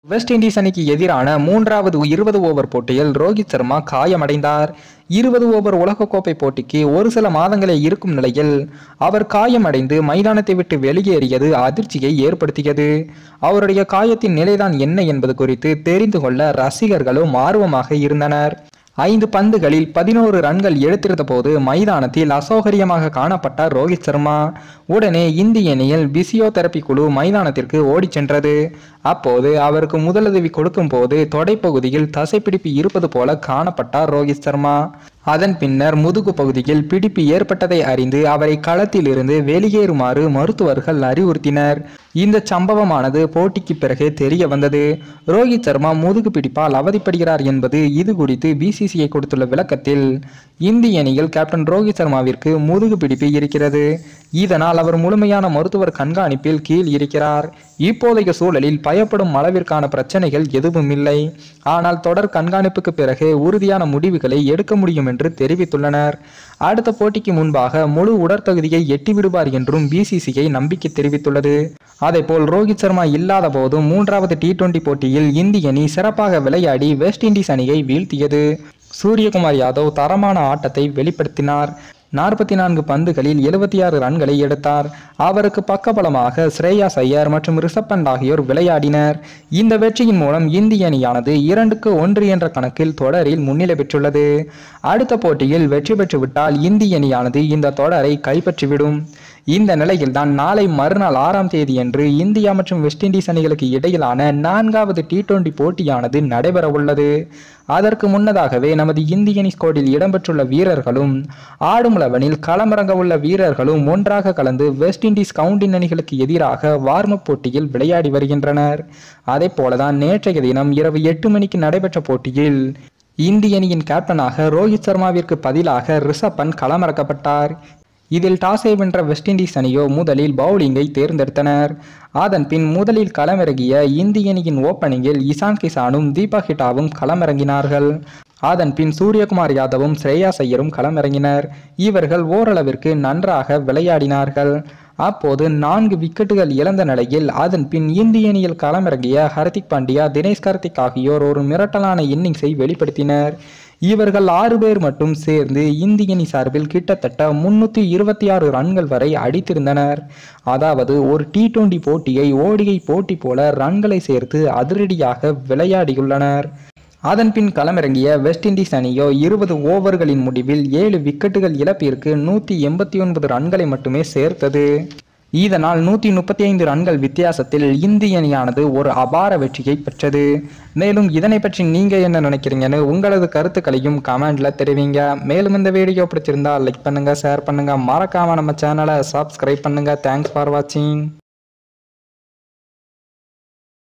west Indies அணிக்கு எதிரான மூன்றாவது இருபது ஓவர் போட்டியில் ரோஹித் சர்மா காயமடைந்தார் இருபது ஓவர் உலகக்கோப்பை போட்டிக்கு ஒரு சில மாதங்களே இருக்கும் நிலையில் அவர் காயமடைந்து மைதானத்தை விட்டு வெளியேறியது அதிர்ச்சியை ஏற்படுத்தியது அவருடைய காயத்தின் நிலைதான் என்ன என்பது குறித்து தெரிந்து கொள்ள ரசிகர்களும் ஆர்வமாக இருந்தனர் ஐந்து பந்துகளில் பதினோரு ரன்கள் எடுத்திருந்த போது மைதானத்தில் அசௌகரியமாக காணப்பட்டார் ரோஹித் சர்மா உடனே இந்திய அணியில் பிசியோதெரபி குழு மைதானத்திற்கு ஓடிச் சென்றது அப்போது அவருக்கு முதலுதவி கொடுக்கும் போது தொடைப்பகுதியில் தசைப்பிடிப்பு இருப்பது போல காணப்பட்டார் ரோஹித் சர்மா அதன் பின்னர் முதுகு பகுதியில் பிடிப்பு ஏற்பட்டதை அறிந்து அவரை களத்திலிருந்து வெளியேறுமாறு மருத்துவர்கள் அறிவுறுத்தினர் இந்த சம்பவமானது போட்டிக்கு பிறகு தெரிய வந்தது ரோஹித் சர்மா முதுகு பிடிப்பால் அவதிப்படுகிறார் என்பது இது குறித்து பிசிசிஐ கொடுத்துள்ள விளக்கத்தில் இந்திய அணியில் கேப்டன் ரோஹித் சர்மாவிற்கு முதுகு பிடிப்பு இருக்கிறது இதனால் அவர் முழுமையான மருத்துவர் கண்காணிப்பில் கீழ் இருக்கிறார் இப்போதைய சூழலில் பயப்படும் அளவிற்கான பிரச்சனைகள் எதுவும் இல்லை ஆனால் தொடர் கண்காணிப்புக்கு பிறகு உறுதியான முடிவுகளை எடுக்க முடியும் என்று தெரிவித்துள்ளனர் அடுத்த போட்டிக்கு முன்பாக முழு உடற்தகுதியை எட்டி விடுவார் என்றும் பிசிசிஐ நம்பிக்கை தெரிவித்துள்ளது அதேபோல் ரோஹித் சர்மா இல்லாத போதும் மூன்றாவது டி டுவெண்டி போட்டியில் இந்திய அணி சிறப்பாக விளையாடி வெஸ்ட் இண்டீஸ் அணியை வீழ்த்தியது சூரியகுமார் யாதவ் தரமான ஆட்டத்தை வெளிப்படுத்தினார் நாற்பத்தி நான்கு பந்துகளில் எழுபத்தி ஆறு ரன்களை எடுத்தார் அவருக்கு பக்கபலமாக ஸ்ரேயாஸ் ஐயர் மற்றும் ரிஷப் பண்ட் ஆகியோர் விளையாடினர் இந்த வெற்றியின் மூலம் இந்திய அணியானது இரண்டுக்கு ஒன்று என்ற கணக்கில் தொடரில் முன்னிலை பெற்றுள்ளது அடுத்த போட்டியில் வெற்றி பெற்றுவிட்டால் இந்திய அணியானது இந்த தொடரை கைப்பற்றிவிடும் இந்த நிலையில்தான் நாளை மறுநாள் ஆறாம் தேதியன்று இந்தியா மற்றும் வெஸ்ட் இண்டீஸ் அணிகளுக்கு இடையிலான நான்காவது டி டுவெண்டி போட்டியானது நடைபெற உள்ளது அதற்கு முன்னதாகவே நமது இந்திய அணி ஸ்கோடில் இடம்பெற்றுள்ள வீரர்களும் ஆடுமுளவனில் களமிறங்க உள்ள வீரர்களும் ஒன்றாக கலந்து வெஸ்ட் இண்டீஸ் கவுண்டின் அணிகளுக்கு எதிராக வார்மப் போட்டியில் விளையாடி வருகின்றனர் அதே போலதான் நேற்றைய தினம் இரவு எட்டு மணிக்கு நடைபெற்ற போட்டியில் இந்திய அணியின் கேப்டனாக ரோஹித் சர்மாவிற்கு பதிலாக ரிஷப் பண்ட் களமிறக்கப்பட்டார் இதில் டாஸை வென்ற வெஸ்ட் இண்டீஸ் அணியோ முதலில் பவுலிங்கை தேர்ந்தெடுத்தனர் அதன் பின் முதலில் களமிறங்கிய இந்திய அணியின் ஓப்பனிங்கில் இசான் கிசானும் தீபா ஹிட்டாவும் களமிறங்கினார்கள் அதன் பின் சூரியகுமார் யாதவும் ஸ்ரேயாஸ் ஐயரும் களமிறங்கினர் இவர்கள் ஓரளவிற்கு நன்றாக விளையாடினார்கள் அப்போது நான்கு விக்கெட்டுகள் இழந்த நிலையில் அதன் பின் இந்திய அணியில் களமிறங்கிய ஹர்திக் பாண்டியா தினேஷ் கார்த்திக் ஆகியோர் ஒரு மிரட்டலான இன்னிங்ஸை வெளிப்படுத்தினர் இவர்கள் ஆறு பேர் மட்டும் சேர்ந்து இந்திய அணி சார்பில் கிட்டத்தட்ட முன்னூத்தி இருபத்தி ஆறு ரன்கள் வரை அடித்திருந்தனர் அதாவது ஒரு டி டுவெண்டி போட்டியை ஓடியை போட்டி போல ரன்களை சேர்த்து அதிரடியாக விளையாடியுள்ளனர் அதன் பின் களமிறங்கிய வெஸ்ட் இண்டீஸ் அணியோ இருபது ஓவர்களின் முடிவில் ஏழு விக்கெட்டுகள் இழப்பிற்கு நூற்றி எண்பத்தி ஒன்பது ரன்களை மட்டுமே சேர்த்தது இதனால் நூற்றி முப்பத்தி ஐந்து ரன்கள் வித்தியாசத்தில் இந்திய அணியானது ஒரு அபார வெற்றியை பெற்றது மேலும் இதனை பற்றி நீங்க என்ன நினைக்கிறீங்கன்னு உங்களது கருத்துக்களையும் கமெண்ட்ல தெரிவிங்க மேலும் இந்த வீடியோ பிடிச்சிருந்தா லைக் பண்ணுங்க ஷேர் பண்ணுங்க மறக்காம நம்ம சேனலை சப்ஸ்கிரைப் பண்ணுங்க தேங்க்ஸ் ஃபார் வாட்சிங்